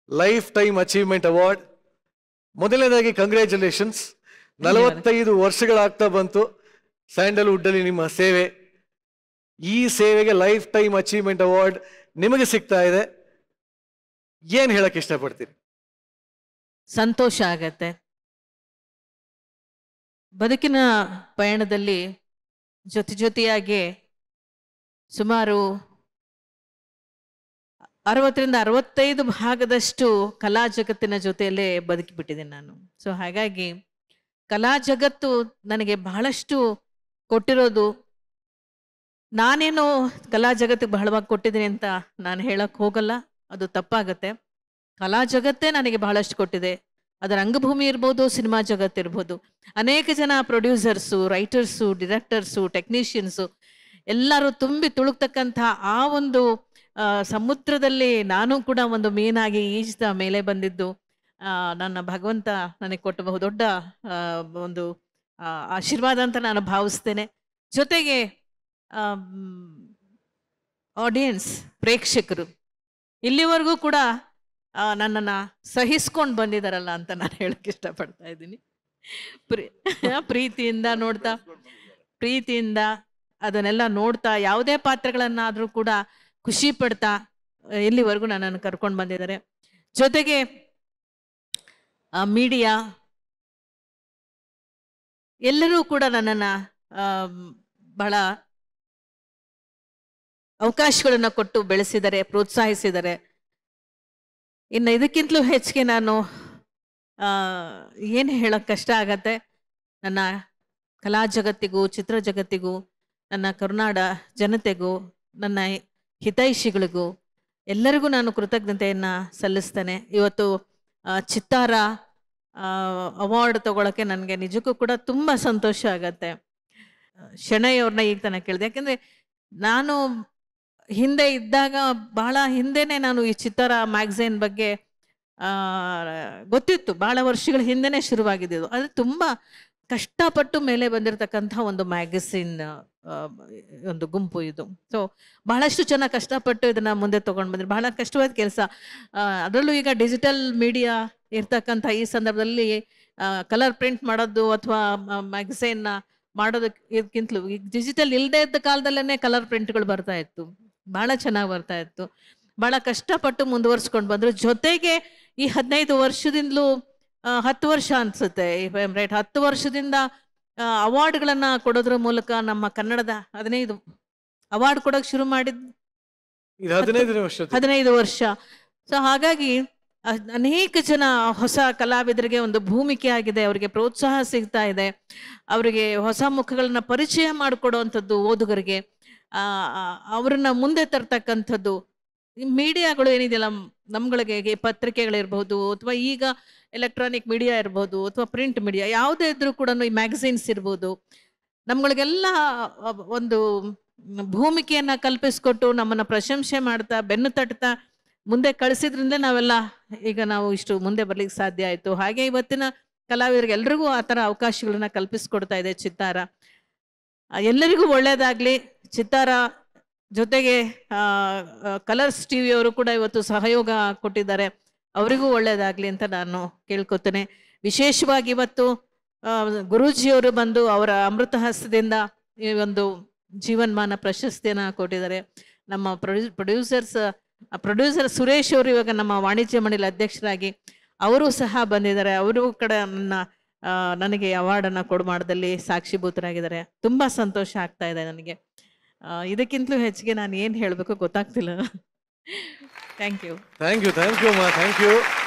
life time achievement award ಮೊದಲನೇದಾಗಿ congratulations ನಲವತ್ತೈದು ವರ್ಷಗಳಾಗ್ತಾ ಬಂತು ಸ್ಯಾಂಡಲ್ವುಡ್ ಅಲ್ಲಿ ನಿಮ್ಮ ಸೇವೆ ಈ ಸೇವೆಗೆ ಲೈಫ್ ಟೈಮ್ ಅಚೀವ್ಮೆಂಟ್ ಅವಾರ್ಡ್ ನಿಮಗೆ ಸಿಗ್ತಾ ಇದೆ ಏನ್ ಹೇಳಕ್ ಇಷ್ಟಪಡ್ತೀರಿ ಸಂತೋಷ ಆಗತ್ತೆ ಬದುಕಿನ ಪಯಣದಲ್ಲಿ ಜೊತೆ ಜೊತೆಯಾಗಿ ಸುಮಾರು ಅರವತ್ತರಿಂದ ಅರವತ್ತೈದು ಭಾಗದಷ್ಟು ಕಲಾ ಜಗತ್ತಿನ ಜೊತೆಯಲ್ಲೇ ಬದುಕಿಬಿಟ್ಟಿದ್ದೀನಿ ನಾನು ಸೊ ಹಾಗಾಗಿ ಕಲಾ ಜಗತ್ತು ನನಗೆ ಬಹಳಷ್ಟು ಕೊಟ್ಟಿರೋದು ನಾನೇನು ಕಲಾ ಜಗತ್ತಿಗೆ ಬಹಳವಾಗಿ ಕೊಟ್ಟಿದ್ದೀನಿ ಅಂತ ನಾನು ಹೇಳಕ್ ಹೋಗಲ್ಲ ಅದು ತಪ್ಪಾಗತ್ತೆ ಕಲಾ ಜಗತ್ತೇ ನನಗೆ ಬಹಳಷ್ಟು ಕೊಟ್ಟಿದೆ ಅದರ ರಂಗಭೂಮಿ ಇರ್ಬೋದು ಸಿನಿಮಾ ಜಗತ್ತು ಇರ್ಬೋದು ಅನೇಕ ಜನ ಪ್ರೊಡ್ಯೂಸರ್ಸು ರೈಟರ್ಸು ಡಿರೆಕ್ಟರ್ಸು ಟೆಕ್ನಿಷಿಯನ್ಸು ಎಲ್ಲರೂ ತುಂಬಿ ತುಳುಕ್ತಕ್ಕಂಥ ಆ ಒಂದು ಆ, ಸಮುದ್ರದಲ್ಲಿ ನಾನು ಕೂಡ ಒಂದು ಮೀನಾಗಿ ಈಜ್ತಾ ಮೇಲೆ ಬಂದಿದ್ದು ಆ, ನನ್ನ ಭಗವಂತ ನನಗೆ ಕೊಟ್ಟ ಬಹುದೊಡ್ಡ ಆ, ಒಂದು ಆ, ಆಶೀರ್ವಾದ ಅಂತ ನಾನು ಭಾವಿಸ್ತೇನೆ ಜೊತೆಗೆ ಆಡಿಯನ್ಸ್ ಪ್ರೇಕ್ಷಕರು ಇಲ್ಲಿವರೆಗೂ ಕೂಡ ಆ, ನನ್ನನ್ನ ಸಹಿಸ್ಕೊಂಡು ಬಂದಿದಾರಲ್ಲ ಅಂತ ನಾನು ಹೇಳಕ್ ಇಷ್ಟಪಡ್ತಾ ಇದ್ದೀನಿ ಪ್ರೀ- ಪ್ರೀತಿಯಿಂದ ನೋಡ್ತಾ ಪ್ರೀತಿಯಿಂದ ಅದನ್ನೆಲ್ಲ ನೋಡ್ತಾ ಯಾವುದೇ ಪಾತ್ರಗಳನ್ನಾದ್ರೂ ಕೂಡ ಖುಷಿ ಪಡ್ತಾ ಆ, ಇಲ್ಲಿವರೆಗೂ ನನ್ನನ್ನು ಕರ್ಕೊಂಡು ಬಂದಿದ್ದಾರೆ ಜೊತೆಗೆ ಮೀಡಿಯಾ ಎಲ್ಲರೂ ಕೂಡ ನನ್ನನ್ನು ಬಹಳ ಅವಕಾಶಗಳನ್ನು ಕೊಟ್ಟು ಬೆಳೆಸಿದ್ದಾರೆ ಪ್ರೋತ್ಸಾಹಿಸಿದ್ದಾರೆ ಇನ್ನು ಇದಕ್ಕಿಂತಲೂ ಹೆಚ್ಚಿಗೆ ನಾನು ಏನು ಹೇಳೋಕ್ಕೆ ಕಷ್ಟ ಆಗತ್ತೆ ನನ್ನ ಕಲಾ ಜಗತ್ತಿಗೂ ಚಿತ್ರ ಜಗತ್ತಿಗೂ ನನ್ನ ಕರುನಾಡ ಜನತೆಗೂ ನನ್ನ ಹಿತೈಷಿಗಳಿಗೂ ಎಲ್ಲರಿಗೂ ನಾನು ಕೃತಜ್ಞತೆಯನ್ನು ಸಲ್ಲಿಸ್ತೇನೆ ಇವತ್ತು ಆ, ಚಿತ್ತಾರ ಅವಾರ್ಡ್ ತಗೊಳಕ್ಕೆ ನನಗೆ ನಿಜಕ್ಕೂ ಕೂಡ ತುಂಬ ಸಂತೋಷ ಆಗತ್ತೆ ಶೆಣೈ ಅವ್ರನ್ನ ಈಗ ತನಕ ಕೇಳಿದೆ ಯಾಕೆಂದರೆ ನಾನು ಹಿಂದೆ ಇದ್ದಾಗ ಬಹಳ ಹಿಂದೆನೆ ನಾನು ಈ ಚಿತ್ತಾರ ಮ್ಯಾಗ್ಝೈನ್ ಬಗ್ಗೆ ಆ, ಗೊತ್ತಿತ್ತು ಬಹಳ ವರ್ಷಗಳ ಹಿಂದೆನೆ ಶುರುವಾಗಿದ್ದು ಅದು ತುಂಬ ಕಷ್ಟಪಟ್ಟು ಮೇಲೆ ಬಂದಿರತಕ್ಕಂಥ ಒಂದು ಮ್ಯಾಗಝಿನ್ ಒಂದು ಗುಂಪು ಇದು ಸೊ ಬಹಳಷ್ಟು ಚೆನ್ನಾಗಿ ಕಷ್ಟಪಟ್ಟು ಇದನ್ನ ಮುಂದೆ ತಗೊಂಡು ಬಂದ್ರೆ ಬಹಳ ಕಷ್ಟವಾದ ಕೆಲಸ ಅದರಲ್ಲೂ ಈಗ ಡಿಜಿಟಲ್ ಮೀಡಿಯಾ ಇರ್ತಕ್ಕಂಥ ಈ ಸಂದರ್ಭದಲ್ಲಿ ಕಲರ್ ಪ್ರಿಂಟ್ ಮಾಡೋದು ಅಥವಾ ಮ್ಯಾಗಝೈನ್ನ ಮಾಡೋದಕ್ಕಿಂತಲೂ ಈಗ ಡಿಜಿಟಲ್ ಇಲ್ಲದೆ ಇದ್ದ ಕಾಲದಲ್ಲೇ ಕಲರ್ ಪ್ರಿಂಟ್ಗಳು ಬರ್ತಾ ಇತ್ತು ಬಹಳ ಚೆನ್ನಾಗಿ ಬರ್ತಾ ಇತ್ತು ಬಹಳ ಕಷ್ಟಪಟ್ಟು ಮುಂದುವರ್ಸ್ಕೊಂಡು ಬಂದ್ರು ಜೊತೆಗೆ ಈ ಹದಿನೈದು ವರ್ಷದಿಂದಲೂ ಆ, ಹತ್ತು ವರ್ಷ ಅನ್ಸುತ್ತೆ ರೈಟ್ ಹತ್ತು ವರ್ಷದಿಂದ ಅವಾರ್ಡ್ಗಳನ್ನ ಕೊಡೋದ್ರ ಮೂಲಕ ನಮ್ಮ ಕನ್ನಡದ ಹದಿನೈದು ಅವಾರ್ಡ್ ಕೊಡೋಕೆ ಶುರು ಮಾಡಿದ್ ಇದು ಹದಿನೈದನೇ ವರ್ಷ ಹದಿನೈದು ವರ್ಷ ಸೊ ಹಾಗಾಗಿ ಅ- ಅನೇಕ ಜನ ಹೊಸ ಕಲಾವಿದರಿಗೆ ಒಂದು ಭೂಮಿಕೆ ಆಗಿದೆ ಅವರಿಗೆ ಪ್ರೋತ್ಸಾಹ ಸಿಗ್ತಾ ಇದೆ ಅವರಿಗೆ ಹೊಸ ಮುಖಗಳನ್ನ ಪರಿಚಯ ಮಾಡಿಕೊಡುವಂಥದ್ದು ಓದುಗರಿಗೆ ಆ, ಆ, ಅವ್ರನ್ನ ಮುಂದೆ ತರ್ತಕ್ಕಂಥದ್ದು ಈ ಮೀಡಿಯಾಗಳು ಏನಿದೆಯಲ್ಲ ನಮ್ಗಳಿಗೆ ಈ ಪತ್ರಿಕೆಗಳಿರ್ಬೋದು ಅಥವಾ ಈಗ ಎಲೆಕ್ಟ್ರಾನಿಕ್ ಮೀಡಿಯಾ ಇರ್ಬೋದು ಅಥವಾ ಪ್ರಿಂಟ್ ಮೀಡಿಯಾ ಯಾವುದೇ ಇದ್ರೂ ಕೂಡ ಈ ಮ್ಯಾಗಝೈನ್ಸ್ ಇರ್ಬೋದು ನಮ್ಗಳಿಗೆಲ್ಲ ಅ- ಒಂದು ಭೂಮಿಕೆಯನ್ನ ಕಲ್ಪಿಸ್ಕೊಟ್ಟು ನಮ್ಮನ್ನ ಪ್ರಶಂಸೆ ಮಾಡ್ತಾ ಬೆನ್ನು ತಟ್ತಾ ಮುಂದೆ ಕಳಿಸಿದ್ರಿಂದ ನಾವೆಲ್ಲ ಈಗ ನಾವು ಇಷ್ಟು ಮುಂದೆ ಬರ್ಲಿಕ್ಕೆ ಸಾಧ್ಯ ಆಯ್ತು ಹಾಗೆ ಇವತ್ತಿನ ಕಲಾವಿದರಿಗೆ ಎಲ್ರಿಗೂ ಆ ಥರ ಅವಕಾಶಗಳನ್ನ ಕಲ್ಪಿಸ್ಕೊಡ್ತಾ ಇದೆ ಚಿತ್ತಾರ ಆ, ಎಲ್ಲರಿಗೂ ಒಳ್ಳೇದಾಗ್ಲಿ ಚಿತ್ತಾರ ಜೊತೆಗೆ ಕಲರ್ಸ್ ಟಿವಿ ಅವರು ಕೂಡ ಇವತ್ತು ಸಹಯೋಗ ಕೊಟ್ಟಿದ್ದಾರೆ ಅವರಿಗೂ ಒಳ್ಳೇದಾಗ್ಲಿ ಅಂತ ನಾನು ಕೇಳ್ಕೊತೇನೆ ವಿಶೇಷವಾಗಿ ಇವತ್ತು ಆ, ಗುರೂಜಿಯವರು ಬಂದು ಅವರ ಅಮೃತ ಹಸ್ತದಿಂದ ಈ ಒಂದು ಜೀವನ್ಮಾನ ಪ್ರಶಸ್ತಿಯನ್ನ ಕೊಟ್ಟಿದ್ದಾರೆ ನಮ್ಮ ಪ್ರೊಡ್ಯೂ ಪ್ರೊಡ್ಯೂಸರ್ಸ್ ಪ್ರೊಡ್ಯೂಸರ್ ಸುರೇಶ್ ಅವರು ಇವಾಗ ನಮ್ಮ ವಾಣಿಜ್ಯ ಮಂಡಳಿ ಅಧ್ಯಕ್ಷರಾಗಿ ಅವರು ಸಹ ಬಂದಿದ್ದಾರೆ ಅವರು ಕಡೆ ನನ್ನ ಆ, ನನಗೆ ಅವಾರ್ಡನ್ನು ಕೊಡು ಮಾಡೋದಲ್ಲಿ ಸಾಕ್ಷಿಭೂತರಾಗಿದ್ದಾರೆ ತುಂಬ ಸಂತೋಷ ಆಗ್ತಾ ಇದೆ ನನಗೆ ಆ, ಇದಕ್ಕಿಂತಲೂ ಹೆಚ್ಚಿಗೆ ನಾನು ಏನು ಹೇಳಬೇಕು ಗೊತ್ತಾಗ್ತಿಲ್ಲ thank you thank you thank you ಮಾ ಥ್ಯಾಂಕ್ ಯು